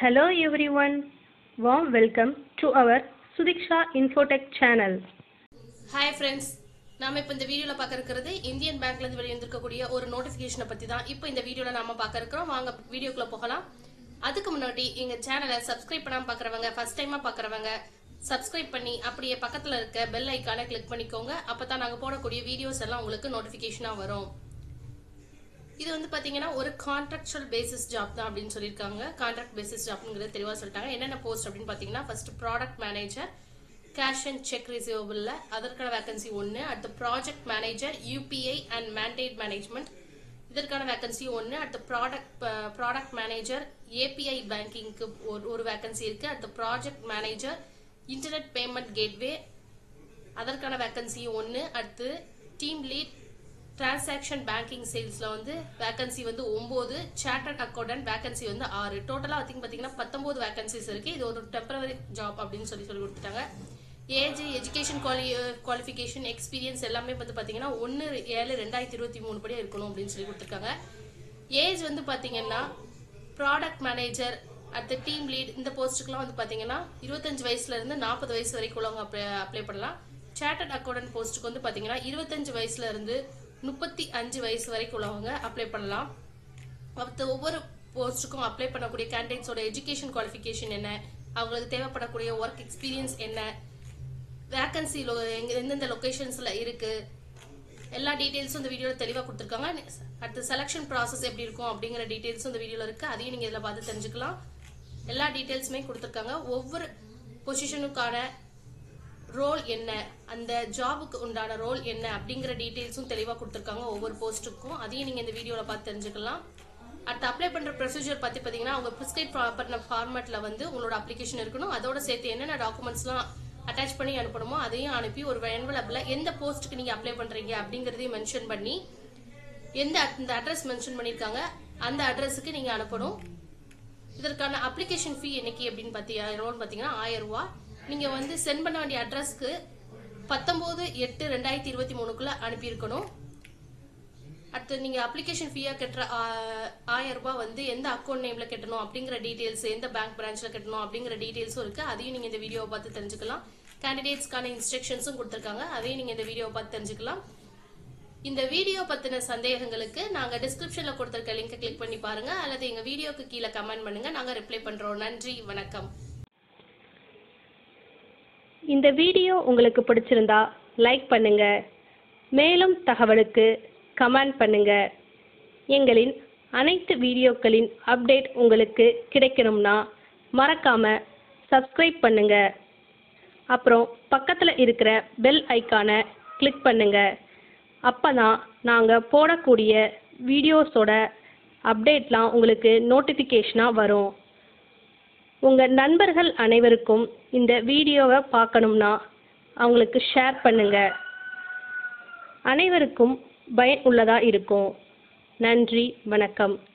Hello everyone, warm welcome to our Sudiksha Infotech channel. Hi friends நாம இப்போ இந்த வீடியோவில் பார்க்க இருக்கிறது இந்தியன் பேங்க்ல இருந்து வெளியிருந்திருக்கக்கூடிய ஒரு நோட்டிஃபிகேஷனை பற்றி தான் இப்போ இந்த வீடியோவில் நாம பார்க்க இருக்கிறோம் வாங்க வீடியோக்குள்ள போகலாம் அதுக்கு முன்னாடி எங்க சேனலை சப்ஸ்கிரைப் பண்ணாம பார்க்குறவங்க ஃபர்ஸ்ட் டைமா பார்க்குறவங்க சப்ஸ்கிரைப் பண்ணி அப்படியே பக்கத்தில் இருக்க பெல் ஐக்கானை கிளிக் பண்ணிக்கோங்க அப்போ தான் நாங்கள் போடக்கூடிய வீடியோஸ் எல்லாம் உங்களுக்கு நோட்டிஃபிகேஷனாக வரும் இது வந்து பாத்தீங்கன்னா ஒரு கான்ட்ராக்சுவல் பேசிஸ் ஜாப் தான் அப்படின்னு சொல்லியிருக்காங்க கான்ட்ராக்ட் பேசிஸ் ஜாப்ங்கிறது தெளிவாக சொல்லிட்டாங்க என்னென்ன போஸ்ட் அப்படின்னு பார்த்தீங்கன்னா first product manager cash and cheque ரிசீவபிளில் அதற்கான வேகன்சி ஒன்று அடுத்து project manager UPI and mandate management இதற்கான வேகன்சி ஒன்று அடுத்து ப்ராடக்ட் ப்ராடக்ட் மேனேஜர் ஏபிஐ பேங்கிங்க்கு ஒரு ஒரு வேகன்சி இருக்கு அடுத்து project manager internet payment gateway அதற்கான வேகன்சி ஒன்று அடுத்து டீம் லீட் டிரான்சாக்ஷன் பேங்கிங் சேல்ஸில் வந்து வேகன்சி வந்து ஒம்பது சார்ட்டர்ட் அக்கௌண்டன்ட் வேகன்சி வந்து ஆறு டோட்டலாக வந்து பார்த்தீங்கன்னா பத்தொம்போது வேகன்சிஸ் இருக்குது இது ஒரு டெம்பரவரி ஜாப் அப்படின்னு சொல்லி சொல்லி கொடுத்துட்டாங்க ஏஜ் எஜுகேஷன் குவாலி குவாலிஃபிகேஷன் எக்ஸ்பீரியன்ஸ் எல்லாமே வந்து பார்த்தீங்கன்னா ஒன்று ஏழு ரெண்டாயிரத்தி இருபத்தி மூணு படி இருக்கணும் அப்படின்னு சொல்லி கொடுத்துருக்காங்க ஏஜ் வந்து பார்த்தீங்கன்னா ப்ராடக்ட் மேனேஜர் அடுத்த டீம் லீட் இந்த போஸ்ட்டுக்குலாம் வந்து பார்த்தீங்கன்னா இருபத்தஞ்சு வயசுல இருந்து நாற்பது வயசு வரைக்கும் உள்ளவங்க அப்ளை அப்ளை பண்ணலாம் சார்ட்டர்ட் அக்கௌண்டன்ட் போஸ்ட்டுக்கு வந்து பார்த்தீங்கன்னா இருபத்தஞ்சு வயசுல இருந்து முப்பத்தி அஞ்சு வயசு வரைக்கும் உள்ளவங்க அப்ளை பண்ணலாம் அடுத்து ஒவ்வொரு போஸ்ட்டுக்கும் அப்ளை பண்ணக்கூடிய கேண்டிடேட்ஸோட எஜுகேஷன் குவாலிஃபிகேஷன் என்ன அவங்களுக்கு தேவைப்படக்கூடிய ஒர்க் எக்ஸ்பீரியன்ஸ் என்ன வேக்கன்சி எந்தெந்த லொக்கேஷன்ஸில் இருக்கு எல்லா டீட்டெயில்ஸும் இந்த வீடியோவில் தெளிவாக கொடுத்துருக்காங்க அடுத்து செலெக்ஷன் ப்ராசஸ் எப்படி இருக்கும் அப்படிங்கிற டீட்டெயில்ஸும் இந்த வீடியோவில் இருக்குது அதையும் நீங்கள் இதில் பார்த்து தெரிஞ்சுக்கலாம் எல்லா டீட்டெயில்ஸுமே கொடுத்துருக்காங்க ஒவ்வொரு பொசிஷனுக்கான ரோல் என்ன அந்த ஜாபுக்கு உண்டான ரோல் என்ன அப்படிங்கிற டீட்டெயில்ஸும் தெளிவாக கொடுத்துருக்காங்க ஒவ்வொரு போஸ்ட்டுக்கும் அதையும் நீங்கள் இந்த வீடியோவில் பார்த்து தெரிஞ்சுக்கலாம் அடுத்து அப்ளை பண்ணுற ப்ரொசீஜர் பற்றி பார்த்தீங்கன்னா அவங்க ப்ரிஸ்கிரைப் பண்ண ஃபார்மேட்டில் வந்து உங்களோட அப்ளிகேஷன் இருக்கணும் அதோட சேர்த்து என்னென்ன டாக்குமெண்ட்ஸ்லாம் அட்டாச் பண்ணி அனுப்பணுமோ அதையும் அனுப்பி ஒரு என்வலப்பில் எந்த போஸ்ட்டுக்கு நீங்கள் அப்ளை பண்ணுறீங்க அப்படிங்கிறதையும் மென்ஷன் பண்ணி எந்த இந்த அட்ரஸ் மென்ஷன் பண்ணியிருக்காங்க அந்த அட்ரஸுக்கு நீங்கள் அனுப்பணும் இதற்கான அப்ளிகேஷன் ஃபீ என்னைக்கு அப்படின்னு பார்த்தீங்கன்னா பார்த்தீங்கன்னா ஆயிரம் ரூபா நீங்கள் வந்து சென்ட் பண்ண வேண்டிய அட்ரஸ்க்கு பத்தொம்போது எட்டு ரெண்டாயிரத்தி இருபத்தி மூணுக்குள்ள அனுப்பியிருக்கணும் அடுத்து நீங்கள் அப்ளிகேஷன் ஃபீயாக கட்டுற ஆயிரம் ரூபாய் வந்து எந்த அக்கௌண்ட் நேமில் கட்டணும் அப்படிங்கிற டீட்டெயில்ஸ் எந்த பேங்க் பிரான்ச்சில் கட்டணும் அப்படிங்கிற டீட்டெயில்ஸும் இருக்குது அதையும் நீங்கள் இந்த வீடியோவை பார்த்து தெரிஞ்சுக்கலாம் கேண்டிடேட்ஸ்க்கான இன்ஸ்ட்ரக்ஷன்ஸும் கொடுத்துருக்காங்க அதையும் நீங்கள் இந்த வீடியோவை பார்த்து தெரிஞ்சுக்கலாம் இந்த வீடியோ பற்றின சந்தேகங்களுக்கு நாங்கள் டிஸ்கிரிப்ஷனில் கொடுத்துருக்க லிங்கை கிளிக் பண்ணி பாருங்கள் அல்லது எங்கள் வீடியோக்கு கீழே கமெண்ட் பண்ணுங்கள் நாங்கள் ரிப்ளை பண்ணுறோம் நன்றி வணக்கம் இந்த வீடியோ உங்களுக்கு பிடிச்சிருந்தா லைக் பண்ணுங்க மேலும் தகவலுக்கு கமெண்ட் பண்ணுங்க எங்களின் அனைத்து வீடியோக்களின் அப்டேட் உங்களுக்கு கிடைக்கணும்னா மறக்காம சப்ஸ்கிரைப் பண்ணுங்க அப்புறம் பக்கத்தில் இருக்கிற பெல் ஐக்கானை கிளிக் பண்ணுங்க அப்போ தான் நாங்கள் போடக்கூடிய வீடியோஸோட அப்டேட்லாம் உங்களுக்கு நோட்டிஃபிகேஷனாக வரும் உங்கள் நண்பர்கள் அனைவருக்கும் இந்த வீடியோவை பார்க்கணும்னா அவங்களுக்கு ஷேர் பண்ணுங்க அனைவருக்கும் பயன் உள்ளதாக இருக்கும் நன்றி வணக்கம்